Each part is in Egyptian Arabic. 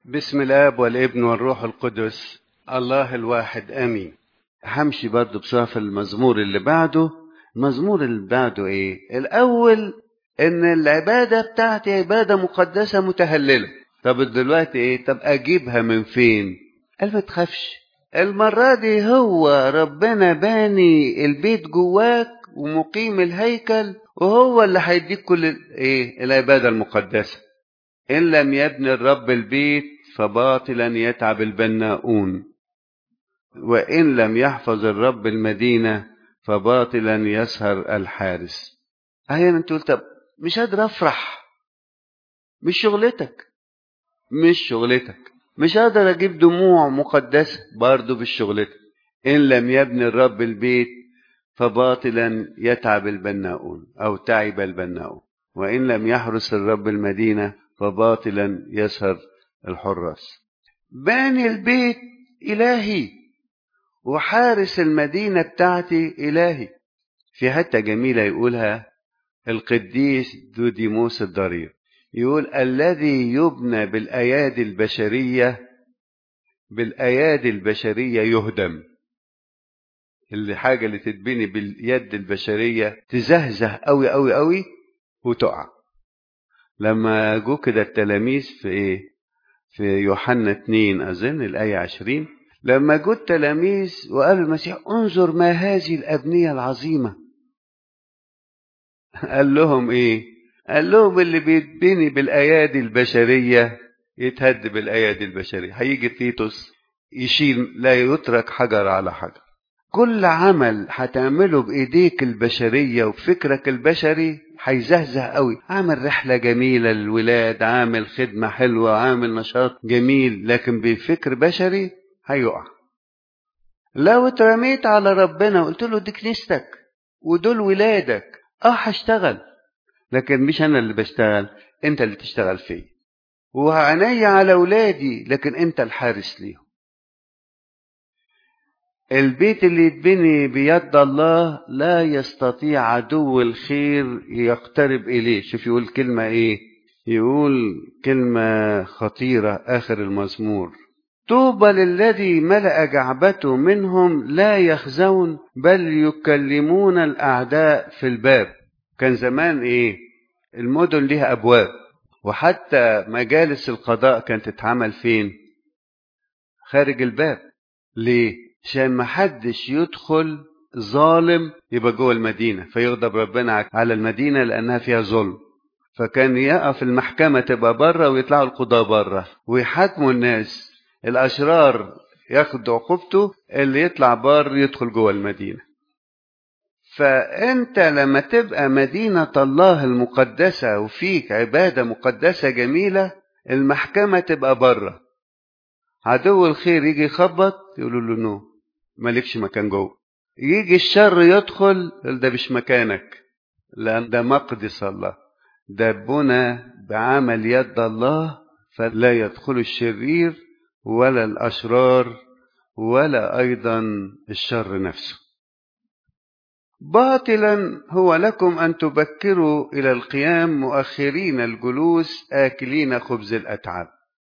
بسم الاب والابن والروح القدس الله الواحد امين همشي برضو بسرعه في المزمور اللي بعده المزمور اللي بعده ايه الاول ان العباده بتاعتي عباده مقدسه متهلله طب دلوقتي ايه طب اجيبها من فين قال ما تخافش المره دي هو ربنا باني البيت جواك ومقيم الهيكل وهو اللي هيديك كل ايه العباده المقدسه ان لم يبني الرب البيت فباطلا يتعب البناؤون وان لم يحفظ الرب المدينه فباطلا يسهر الحارس احيانا تقول طب مش قادر افرح مش شغلتك مش شغلتك مش قادر اجيب دموع مقدسه برضه مش شغلتك ان لم يبني الرب البيت فباطلا يتعب البناؤون او تعب البناؤون وان لم يحرس الرب المدينه فباطلا يسهر الحراس باني البيت إلهي وحارس المدينة بتاعتي إلهي في حتة جميلة يقولها القديس دوديموس الضرير يقول الذي يبنى بالأيادي البشرية بالأيادي البشرية يهدم الحاجة اللي تتبني باليد البشرية تزهزه قوي قوي قوي وتقع لما جو كده التلاميذ في ايه في يوحنا 2 اظن الايه 20 لما جو التلاميذ وقالوا المسيح انظر ما هذه الابنيه العظيمه قال لهم ايه قال لهم اللي بيتبني بالايادي البشريه يتهد بالايادي البشريه هيجي تيتوس يشيل لا يترك حجر على حجر كل عمل هتعمله بايديك البشريه وفكرك البشري هيزهزه قوي عامل رحله جميله للولاد عامل خدمه حلوه عامل نشاط جميل لكن بفكر بشري هيقع لو اترميت على ربنا وقلت له دي كنيستك ودول ولادك اه هشتغل لكن مش انا اللي بشتغل انت اللي تشتغل فيا وعيني على ولادي لكن انت الحارس ليهم البيت اللي يتبني بيد الله لا يستطيع عدو الخير يقترب إليه شوف يقول كلمة إيه يقول كلمة خطيرة آخر المزمور طوبى للذي ملأ جعبته منهم لا يخزون بل يكلمون الأعداء في الباب كان زمان إيه المدن ليها أبواب وحتى مجالس القضاء كانت تتعمل فين خارج الباب ليه عشان ما حدش يدخل ظالم يبقى جوه المدينه فيغضب ربنا على المدينه لانها فيها ظلم فكان يقف المحكمه تبقى بره ويطلعوا القضاه بره ويحاكموا الناس الاشرار ياخد عقوبته اللي يطلع بار يدخل جوه المدينه فانت لما تبقى مدينه الله المقدسه وفيك عباده مقدسه جميله المحكمه تبقى بره عدو الخير يجي يخبط يقولوا له نو مالكش مكان جوه يجي الشر يدخل ده مش مكانك لأن ده مقدس الله ده بنى بعمل يد الله فلا يدخل الشرير ولا الأشرار ولا أيضا الشر نفسه باطلا هو لكم أن تبكروا إلى القيام مؤخرين الجلوس آكلين خبز الأتعاب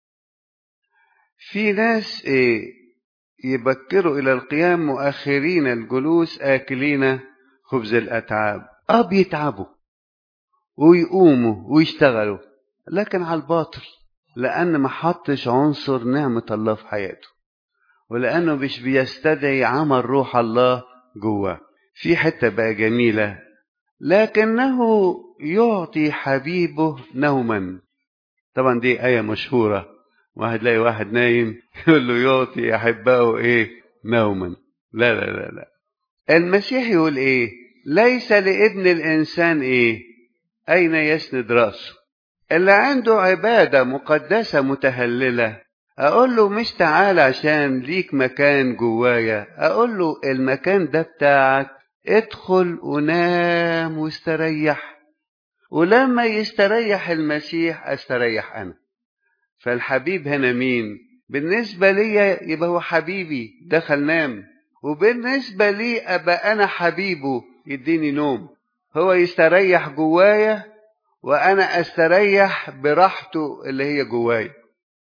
في ناس إيه يبكروا إلى القيام مؤخرين الجلوس آكلين خبز الأتعاب آه بيتعبوا ويقوموا ويشتغلوا لكن على الباطل لأن ما حطش عنصر نعمة الله في حياته ولأنه مش بيستدعي عمل روح الله جواه في حتة بقى جميلة لكنه يعطي حبيبه نوما طبعا دي آية مشهورة واحد لاقي واحد نايم يقول له يعطي أحبائه إيه نوما لا لا لا لا المسيح يقول إيه ليس لابن الإنسان إيه أين يسند رأسه اللي عنده عبادة مقدسة متهللة أقول له مش تعال عشان ليك مكان جوايا أقول له المكان ده بتاعك ادخل ونام واستريح ولما يستريح المسيح استريح أنا فالحبيب هنا مين بالنسبة لي يبقى هو حبيبي دخل نام وبالنسبة لي أبقى أنا حبيبه يديني نوم هو يستريح جوايا وأنا أستريح براحته اللي هي جوايا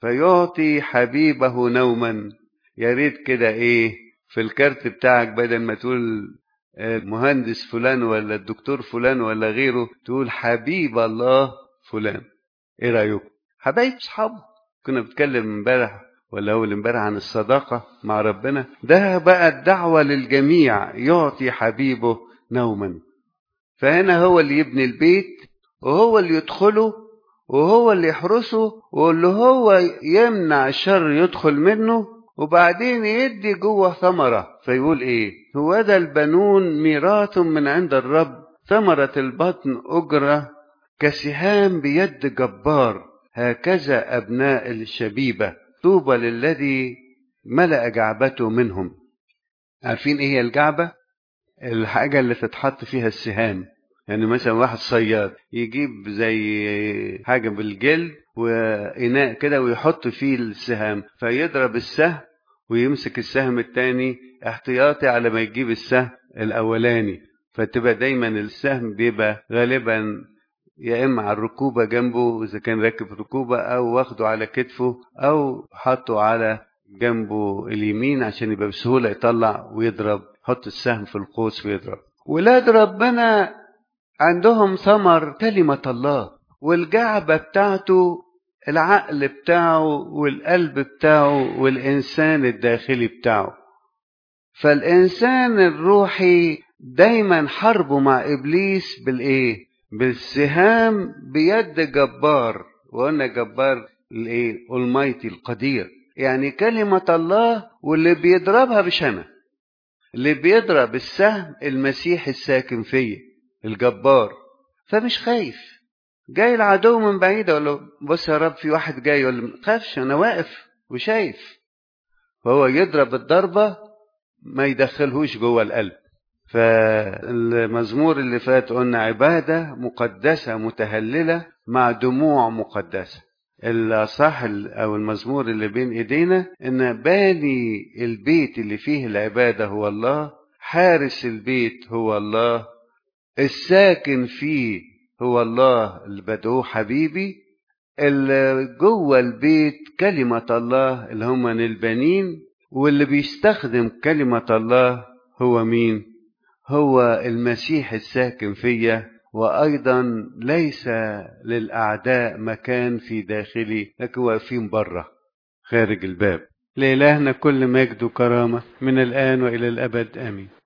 فيعطي حبيبه نوما يا ريت كده ايه في الكارت بتاعك بدل ما تقول المهندس فلان ولا الدكتور فلان ولا غيره تقول حبيب الله فلان ايه رايكم حبايب اصحابه كنا بنتكلم امبارح ولا اول امبارح عن الصداقه مع ربنا ده بقى الدعوه للجميع يعطي حبيبه نوما فهنا هو اللي يبني البيت وهو اللي يدخله وهو اللي يحرسه واللي هو يمنع الشر يدخل منه وبعدين يدي جوه ثمرة فيقول ايه هو ده البنون ميراث من عند الرب ثمرة البطن أجرة كسهام بيد جبار هكذا أبناء الشبيبة طوبى للذي ملأ جعبته منهم عارفين ايه هي الجعبة الحاجة اللي تتحط فيها السهام يعني مثلا واحد صياد يجيب زي حاجة بالجلد وإناء كده ويحط فيه السهام فيضرب السهم ويمسك السهم التاني احتياطي على ما يجيب السهم الأولاني فتبقى دايما السهم بيبقى غالبا يا إما على الركوبة جنبه إذا كان راكب ركوبة أو واخده على كتفه أو حطه على جنبه اليمين عشان يبقى بسهولة يطلع ويضرب يحط السهم في القوس ويضرب ولاد ربنا عندهم ثمر كلمة الله والجعبة بتاعته العقل بتاعه والقلب بتاعه والإنسان الداخلي بتاعه فالإنسان الروحي دايما حربه مع إبليس بالإيه؟ بالسهام بيد جبار وقلنا جبار الإيه؟ المايتي القدير يعني كلمة الله واللي بيضربها مش أنا اللي بيضرب السهم المسيح الساكن فيا الجبار فمش خايف جاي العدو من بعيد اقول له بص يا رب في واحد جاي يقول ما تخافش انا واقف وشايف فهو يضرب الضربه ما يدخلهوش جوه القلب فالمزمور اللي فات قلنا عباده مقدسه متهلله مع دموع مقدسه الصح او المزمور اللي بين ايدينا ان باني البيت اللي فيه العباده هو الله حارس البيت هو الله الساكن فيه هو الله اللي بدعوه حبيبي اللي جوه البيت كلمة الله اللي هم البنين واللي بيستخدم كلمة الله هو مين؟ هو المسيح الساكن فيا وأيضا ليس للأعداء مكان في داخلي لكن واقفين بره خارج الباب لإلهنا كل مجد وكرامة من الآن وإلى الأبد آمين